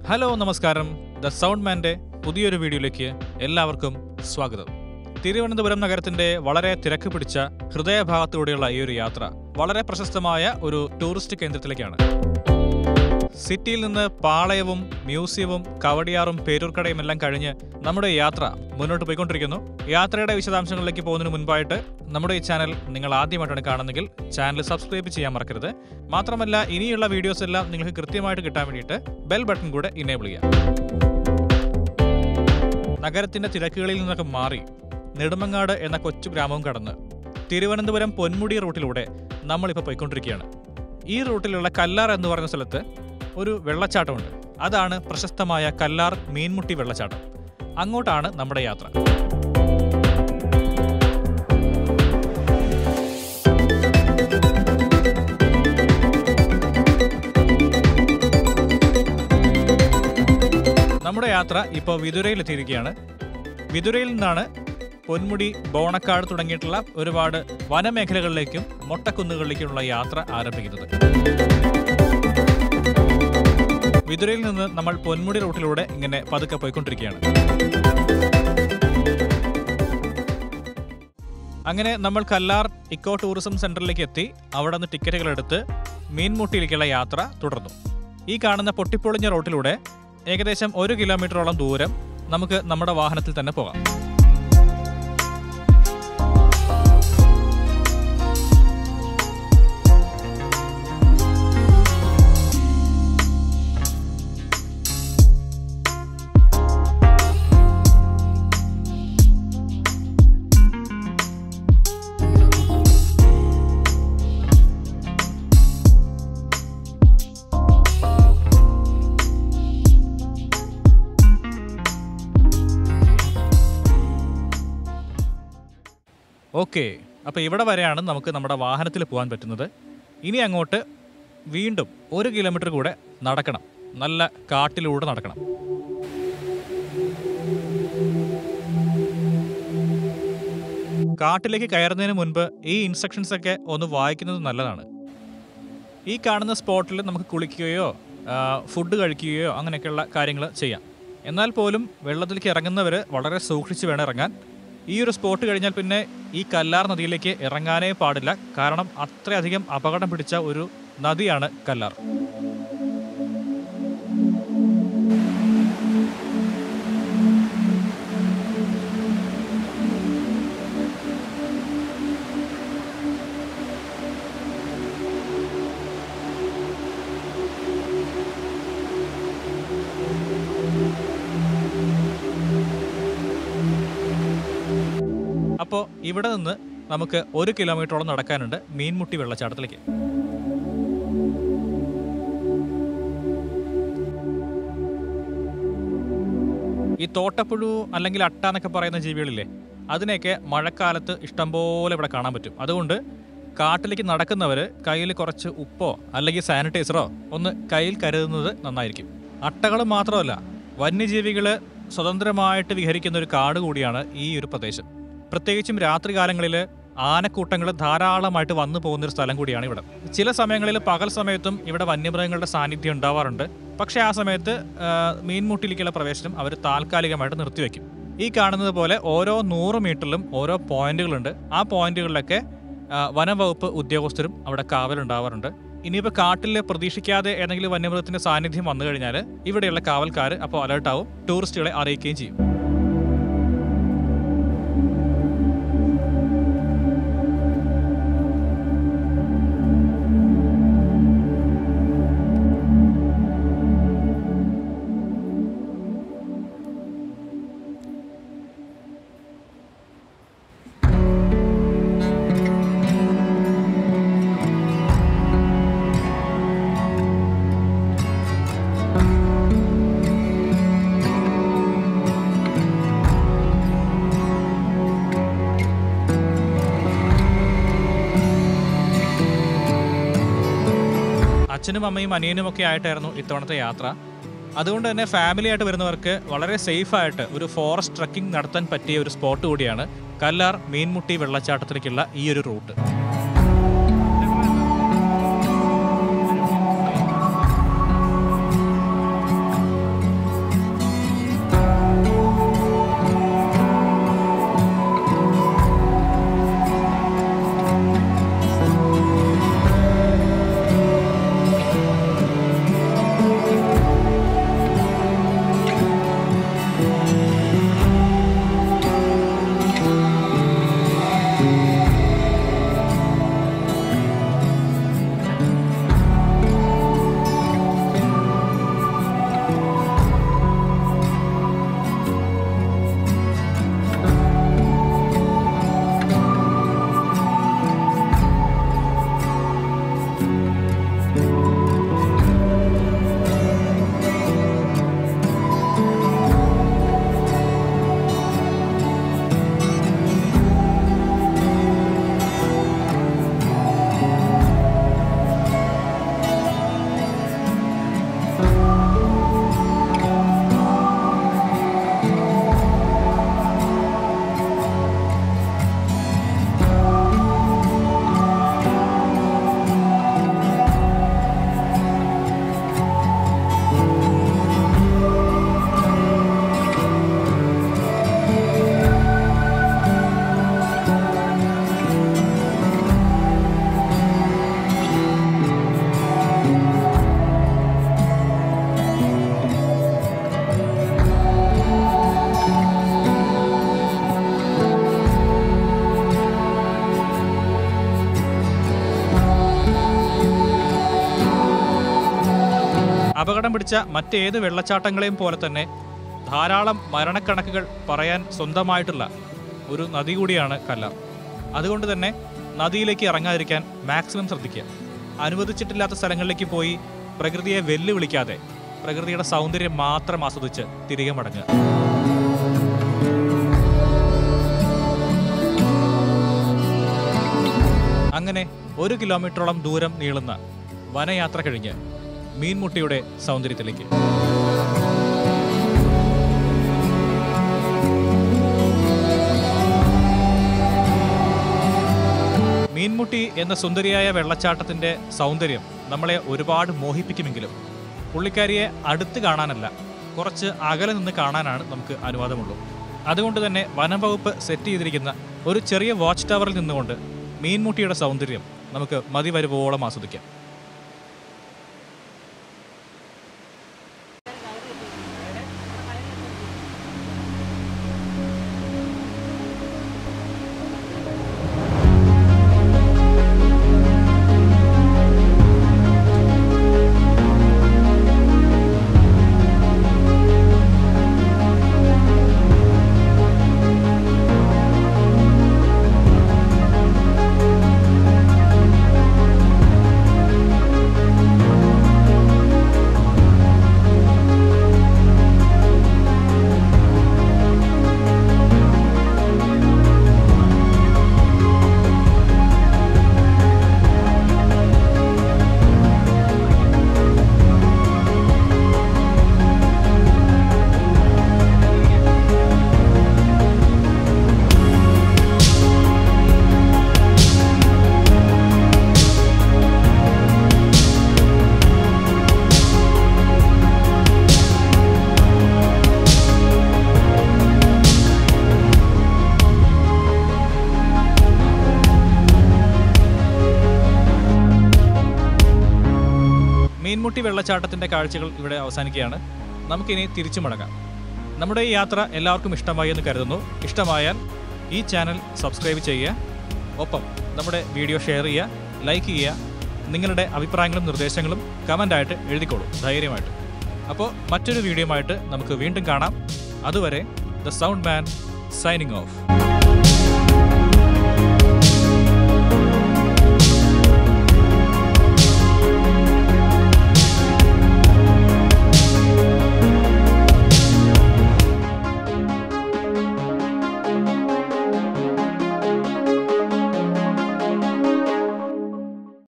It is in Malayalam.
ഹലോ നമസ്കാരം ദ സൗണ്ട് മാന്റെ പുതിയൊരു വീഡിയോയിലേക്ക് എല്ലാവർക്കും സ്വാഗതം തിരുവനന്തപുരം നഗരത്തിന്റെ വളരെ തിരക്ക് പിടിച്ച ഹൃദയഭാഗത്തൂടെയുള്ള ഈ ഒരു യാത്ര വളരെ പ്രശസ്തമായ ഒരു ടൂറിസ്റ്റ് കേന്ദ്രത്തിലേക്കാണ് സിറ്റിയിൽ നിന്ന് പാളയവും മ്യൂസിയവും കവടിയാറും പേരൂർക്കടയും എല്ലാം കഴിഞ്ഞ് നമ്മുടെ യാത്ര മുന്നോട്ട് പോയിക്കൊണ്ടിരിക്കുന്നു യാത്രയുടെ വിശദാംശങ്ങളിലേക്ക് പോകുന്നതിന് മുൻപായിട്ട് നമ്മുടെ ഈ ചാനൽ നിങ്ങൾ ആദ്യമായിട്ടാണ് കാണുന്നെങ്കിൽ ചാനൽ സബ്സ്ക്രൈബ് ചെയ്യാൻ മറക്കരുത് മാത്രമല്ല ഇനിയുള്ള വീഡിയോസ് എല്ലാം നിങ്ങൾക്ക് കൃത്യമായിട്ട് കിട്ടാൻ വേണ്ടിയിട്ട് ബെൽ ബട്ടൺ കൂടെ ഇനേബിൾ ചെയ്യാം നഗരത്തിന്റെ തിരക്കുകളിൽ നിന്നൊക്കെ മാറി നെടുമങ്ങാട് എന്ന കൊച്ചു ഗ്രാമവും കടന്ന് തിരുവനന്തപുരം പൊന്മുടി റൂട്ടിലൂടെ നമ്മളിപ്പോൾ പോയിക്കൊണ്ടിരിക്കുകയാണ് ഈ റൂട്ടിലുള്ള കല്ലാർ എന്ന് പറയുന്ന സ്ഥലത്ത് ഒരു വെള്ളച്ചാട്ടമുണ്ട് അതാണ് പ്രശസ്തമായ കല്ലാർ മീൻമുട്ടി വെള്ളച്ചാട്ടം അങ്ങോട്ടാണ് നമ്മുടെ യാത്ര നമ്മുടെ യാത്ര ഇപ്പോൾ വിതുരയിലെത്തിയിരിക്കുകയാണ് വിതുരയിൽ നിന്നാണ് പൊന്മുടി ബോണക്കാട് തുടങ്ങിയിട്ടുള്ള ഒരുപാട് വനമേഖലകളിലേക്കും മൊട്ടക്കുന്നുകളിലേക്കുമുള്ള യാത്ര ആരംഭിക്കുന്നത് വിതുരയിൽ നിന്ന് നമ്മൾ പൊന്മുടി റൂട്ടിലൂടെ ഇങ്ങനെ പതുക്കെ പോയിക്കൊണ്ടിരിക്കുകയാണ് അങ്ങനെ നമ്മൾ കല്ലാർ ഇക്കോ ടൂറിസം സെന്ററിലേക്ക് എത്തി അവിടെ നിന്ന് ടിക്കറ്റുകൾ എടുത്ത് മീൻമുട്ടിയിലേക്കുള്ള യാത്ര തുടർന്നു ഈ കാണുന്ന പൊട്ടിപ്പൊളിഞ്ഞ റോട്ടിലൂടെ ഏകദേശം ഒരു കിലോമീറ്ററോളം ദൂരം നമുക്ക് നമ്മുടെ വാഹനത്തിൽ തന്നെ പോകാം ഓക്കെ അപ്പോൾ ഇവിടെ വരെയാണ് നമുക്ക് നമ്മുടെ വാഹനത്തിൽ പോകാൻ പറ്റുന്നത് ഇനി അങ്ങോട്ട് വീണ്ടും ഒരു കിലോമീറ്റർ കൂടെ നടക്കണം നല്ല കാട്ടിലൂടെ നടക്കണം കാട്ടിലേക്ക് കയറുന്നതിന് മുൻപ് ഈ ഇൻസ്ട്രക്ഷൻസ് ഒക്കെ ഒന്ന് വായിക്കുന്നത് നല്ലതാണ് ഈ കാണുന്ന സ്പോട്ടിൽ നമുക്ക് കുളിക്കുകയോ ആ, ഫുഡ് കഴിക്കുകയോ അങ്ങനെയൊക്കെയുള്ള കാര്യങ്ങൾ ചെയ്യാം എന്നാൽ പോലും വെള്ളത്തിലേക്ക് ഇറങ്ങുന്നവർ വളരെ സൂക്ഷിച്ച് വേണം ഇറങ്ങാൻ ഈ ഒരു സ്പോട്ട് കഴിഞ്ഞാൽ പിന്നെ ഈ കല്ലാർ നദിയിലേക്ക് ഇറങ്ങാനേ പാടില്ല കാരണം അത്രയധികം അപകടം പിടിച്ച ഒരു നദിയാണ് കല്ലാർ അപ്പോൾ ഇവിടെ നിന്ന് നമുക്ക് ഒരു കിലോമീറ്ററോളം നടക്കാനുണ്ട് മീൻമുട്ടി വെള്ളച്ചാട്ടത്തിലേക്ക് ഈ തോട്ടപ്പുഴു അല്ലെങ്കിൽ അട്ട എന്നൊക്കെ പറയുന്ന ജീവികളില്ലേ അതിനെയൊക്കെ മഴക്കാലത്ത് ഇഷ്ടംപോലെ ഇവിടെ കാണാൻ പറ്റും അതുകൊണ്ട് കാട്ടിലേക്ക് നടക്കുന്നവർ കയ്യിൽ കുറച്ച് ഉപ്പോ അല്ലെങ്കിൽ സാനിറ്റൈസറോ ഒന്ന് കയ്യിൽ കരുതുന്നത് നന്നായിരിക്കും അട്ടകൾ മാത്രമല്ല വന്യജീവികൾ സ്വതന്ത്രമായിട്ട് വിഹരിക്കുന്ന ഒരു കാട് കൂടിയാണ് ഈ ഒരു പ്രദേശം പ്രത്യേകിച്ചും രാത്രികാലങ്ങളിൽ ആനക്കൂട്ടങ്ങൾ ധാരാളമായിട്ട് വന്നു പോകുന്ന ഒരു സ്ഥലം കൂടിയാണ് ഇവിടെ ചില സമയങ്ങളിൽ പകൽ സമയത്തും ഇവിടെ വന്യമൃഗങ്ങളുടെ സാന്നിധ്യം ഉണ്ടാവാറുണ്ട് പക്ഷേ ആ സമയത്ത് ആ, മീൻമുട്ടിലേക്കുള്ള പ്രവേശനം അവർ താൽക്കാലികമായിട്ട് നിർത്തിവെക്കും ഈ കാണുന്നത് പോലെ ഓരോ നൂറ് മീറ്ററിലും ഓരോ പോയിന്റുകളുണ്ട് ആ പോയിന്റുകളിലൊക്കെ ആ, വനം വകുപ്പ് ഉദ്യോഗസ്ഥരും അവിടെ കാവലുണ്ടാവാറുണ്ട് ഇനിയിപ്പോൾ കാട്ടിൽ പ്രതീക്ഷിക്കാതെ ഏതെങ്കിലും വന്യമൃഗത്തിന്റെ സാന്നിധ്യം വന്നു കഴിഞ്ഞാൽ ഇവിടെയുള്ള കാവൽക്കാർ അപ്പോൾ അലേർട്ടാവും ടൂറിസ്റ്റുകളെ അറിയിക്കുകയും ചെയ്യും അച്ഛനും അമ്മയും അനിയനും ഒക്കെ ആയിട്ടായിരുന്നു ഇത്തവണത്തെ യാത്ര അതുകൊണ്ട് തന്നെ ഫാമിലി ആയിട്ട് വരുന്നവർക്ക് വളരെ സേഫ് ആയിട്ട് ഒരു ഫോറസ്റ്റ് ട്രക്കിംഗ് നടത്താൻ പറ്റിയ ഒരു സ്പോട്ട് കൂടിയാണ് കല്ലാർ മീൻമുട്ടി വെള്ളച്ചാട്ടത്തിലേക്കുള്ള ഈ ഒരു റൂട്ട് അപകടം പിടിച്ച മറ്റേത് വെള്ളച്ചാട്ടങ്ങളെയും പോലെ തന്നെ ധാരാളം മരണക്കണക്കുകൾ പറയാൻ സ്വന്തമായിട്ടുള്ള ഒരു നദി കൂടിയാണ് കല്ലാർ അതുകൊണ്ട് തന്നെ നദിയിലേക്ക് ഇറങ്ങാതിരിക്കാൻ മാക്സിമം ശ്രദ്ധിക്കുക അനുവദിച്ചിട്ടില്ലാത്ത സ്ഥലങ്ങളിലേക്ക് പോയി പ്രകൃതിയെ വെല്ലുവിളിക്കാതെ പ്രകൃതിയുടെ സൗന്ദര്യം മാത്രം ആസ്വദിച്ച് തിരികെ മടങ്ങുക അങ്ങനെ ഒരു കിലോമീറ്ററോളം ദൂരം നീളുന്ന വനയാത്ര കഴിഞ്ഞ് മീൻമുട്ടിയുടെ സൗന്ദര്യത്തിലേക്ക് മീൻമുട്ടി എന്ന സുന്ദരിയായ വെള്ളച്ചാട്ടത്തിന്റെ സൗന്ദര്യം നമ്മളെ ഒരുപാട് മോഹിപ്പിക്കുമെങ്കിലും പുള്ളിക്കാരിയെ അടുത്ത് കാണാനല്ല കുറച്ച് അകലെ നിന്ന് കാണാനാണ് നമുക്ക് അനുവാദമുള്ളൂ അതുകൊണ്ട് തന്നെ വനം വകുപ്പ് സെറ്റ് ചെയ്തിരിക്കുന്ന ഒരു ചെറിയ വാച്ച് ടവറിൽ നിന്നുകൊണ്ട് മീൻമുട്ടിയുടെ സൗന്ദര്യം നമുക്ക് മതി വരുവോളം ആസ്വദിക്കാം മീൻമുട്ടി വെള്ളച്ചാട്ടത്തിന്റെ കാഴ്ചകൾ ഇവിടെ അവസാനിക്കുകയാണ് നമുക്കിനി തിരിച്ചു മടങ്ങാം നമ്മുടെ ഈ യാത്ര എല്ലാവർക്കും ഇഷ്ടമായി എന്ന് കരുതുന്നു ഇഷ്ടമായാൽ ഈ ചാനൽ സബ്സ്ക്രൈബ് ചെയ്യുക ഒപ്പം നമ്മുടെ വീഡിയോ ഷെയർ ചെയ്യുക ലൈക്ക് ചെയ്യുക നിങ്ങളുടെ അഭിപ്രായങ്ങളും നിർദ്ദേശങ്ങളും കമൻ്റായിട്ട് എഴുതിക്കോളൂ ധൈര്യമായിട്ട് അപ്പോൾ മറ്റൊരു വീഡിയോയുമായിട്ട് നമുക്ക് വീണ്ടും കാണാം അതുവരെ the sound man signing of